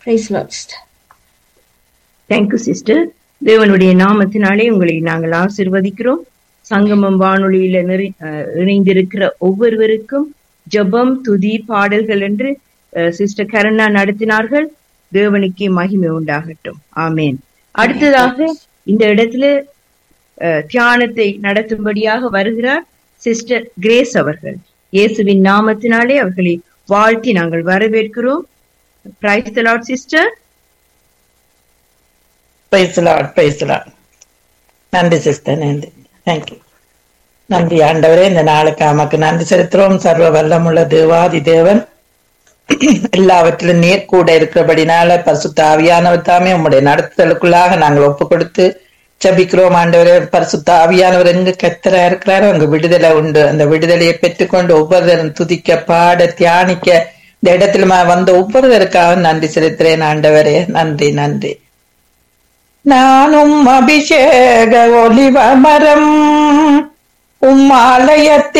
Praise Lord. sister. Thank you sister தேவனுடைய நாமத்தினாலே உங்களை நாங்கள் ஆசிர்வதிக்கிறோம் சங்கமம் வானொலியில நிறை அஹ் இணைந்திருக்கிற ஒவ்வொருவருக்கும் ஜெபம் துதி பாடல்கள் என்று சிஸ்டர் கருணா நடத்தினார்கள் தேவனுக்கே மகிமை உண்டாகட்டும் ஆமேன் அடுத்ததாக இந்த இடத்துல அஹ், தியானத்தை நடத்தும்படியாக வருகிறார் சிஸ்டர் கிரேஸ் அவர்கள் இயேசுவின் நாமத்தினாலே அவர்களை வாழ்த்தி நாங்கள் வரவேற்கிறோம் praise Lord sister praise Lord praise Lord நன்றி சிஸ்டர் நன்றி தேங்க்யூ நன்றி ஆண்டவரே இந்த நாளுக்கு நமக்கு நன்றி செலுத்துறோம் சர்வ வல்லமுள்ள தேவாதி தேவன் எல்லாவற்றிலும் நீர் கூட இருக்கிறபடினால பரிசுத்த ஆவியானவர் தாமே உம்முடைய நடத்துதலுக்குள்ளாக நாங்கள் ஒப்பு கொடுத்து ஜெபிக்கிறோம் ஆண்டவரே பரிசுத்த ஆவியானவர் எங்க கத்தரா இருக்கிறாரோ அங்க விடுதலை உண்டு அந்த விடுதலையை பெற்றுக்கொண்டு ஒவ்வொருத்தரும் துதிக்க பாட தியானிக்க இந்த இடத்துல ம- வந்த ஒவ்வொருவருக்காக நன்றி செலுத்துறேன் ஆண்டவரே நன்றி நன்றி நானும் அபிஷேக ஒளிவ மரம் உம் ஆலயத்தில்